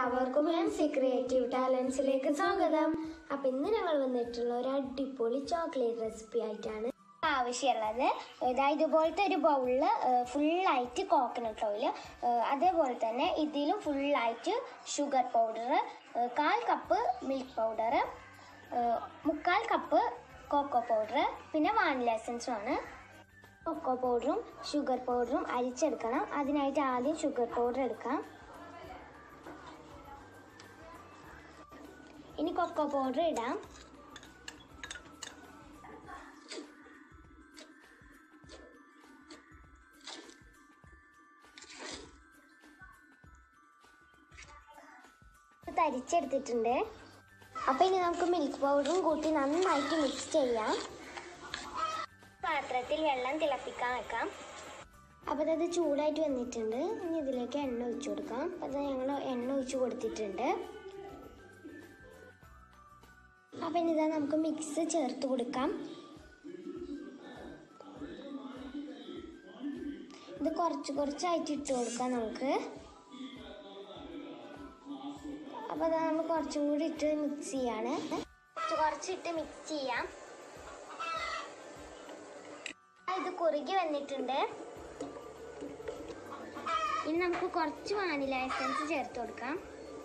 എല്ലാവർക്കും M C creative ടാലൻസിലേക്ക് സ്വാഗതം അപ്പൊ ഇന്ന് ഞങ്ങൾ വന്നിട്ടുള്ള ഒരു അടിപൊളി ചോക്ലേറ്റ് റെസിപ്പി ആയിട്ടാണ് ആവശ്യമുള്ളത് ഇതാ ഇതുപോലത്തെ ഒരു ബൗളിൽ ഫുള്ളായിട്ട് കോക്കനട്ട് ഓയിൽ അതേപോലെ തന്നെ ഇതിലും ഫുള്ളായിട്ട് ഷുഗർ പൗഡർ കാൽ കപ്പ് മിൽക്ക് പൗഡർ മുക്കാൽ കപ്പ് കോക്കോ പൗഡർ പിന്നെ വാനില എസൻസും ആണ് കൊക്കോ പൗഡറും ഷുഗർ പൗഡറും അരിച്ചെടുക്കണം അതിനായിട്ട് ആദ്യം ഷുഗർ പൗഡർ എടുക്കാം ഇനി കൊക്കോ പൗഡർ ഇടാം തരിച്ചെടുത്തിട്ടുണ്ട് അപ്പൊ ഇനി നമുക്ക് മിൽക്ക് പൗഡറും കൂട്ടി നന്നായിട്ട് മിക്സ് ചെയ്യാം പാത്രത്തിൽ വെള്ളം തിളപ്പിക്കാൻ വെക്കാം അപ്പോൾ അത് ചൂടായിട്ട് വന്നിട്ടുണ്ട് ഇനി ഇതിലേക്ക് എണ്ണ ഒഴിച്ചു കൊടുക്കാം അപ്പോൾ അത് ഞങ്ങൾ എണ്ണ ഒഴിച്ചു കൊടുത്തിട്ടുണ്ട് അപ്പം ഇനി ഇതാ നമുക്ക് മിക്സ് ചേർത്ത് കൊടുക്കാം ഇത് കുറച്ച് കുറച്ചായിട്ട് ഇട്ട് കൊടുക്കാം നമുക്ക് അപ്പോൾ അതാ നമ്മൾ കുറച്ചും കൂടി ഇട്ട് മിക്സ് ചെയ്യാണ് കുറച്ച് കുറച്ചിട്ട് മിക്സ് ചെയ്യാം ആ, ഇത് കുറുകി വന്നിട്ടുണ്ട് ഇനി നമുക്ക് കുറച്ച് വാനില എസൻസ് ചേർത്ത് കൊടുക്കാം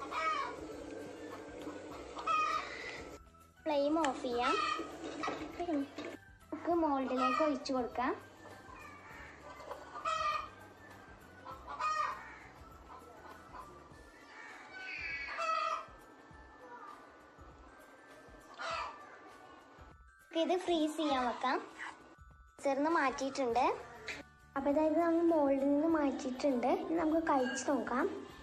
ഫ്ലെയിം ഓഫ് ചെയ്യാം നമുക്ക് മോൾഡിലേക്ക് ഒഴിച്ചു കൊടുക്കാം നമുക്ക് ഇത് ഫ്രീസ് ചെയ്യാൻ വെക്കാം ചെറുന്ന് മാറ്റിയിട്ടുണ്ട് അപ്പോൾ അതായത് നമ്മൾ മോൾഡിൽ നിന്ന് മാറ്റിയിട്ടുണ്ട് ഇനി നമുക്ക് കഴിച്ച് നോക്കാം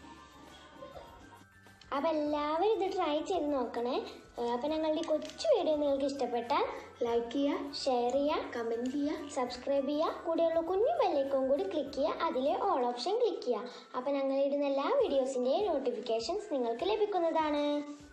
അപ്പോൾ എല്ലാവരും ഇത് ട്രൈ ചെയ്ത് നോക്കണേ അപ്പോൾ ഞങ്ങളുടെ ഈ കൊച്ചു വീഡിയോ നിങ്ങൾക്ക് ഇഷ്ടപ്പെട്ടാൽ ലൈക്ക് ചെയ്യുക ഷെയർ ചെയ്യുക കമൻറ്റ് ചെയ്യുക സബ്സ്ക്രൈബ് ചെയ്യുക കൂടെയുള്ള കുഞ്ഞു ബെല്ലൈക്കോൺ കൂടി ക്ലിക്ക് ചെയ്യുക അതിലെ ഓൾ ഓപ്ഷൻ ക്ലിക്ക് ചെയ്യുക അപ്പോൾ ഞങ്ങൾ ഇടുന്ന എല്ലാ വീഡിയോസിൻ്റെയും നോട്ടിഫിക്കേഷൻസ് നിങ്ങൾക്ക് ലഭിക്കുന്നതാണ്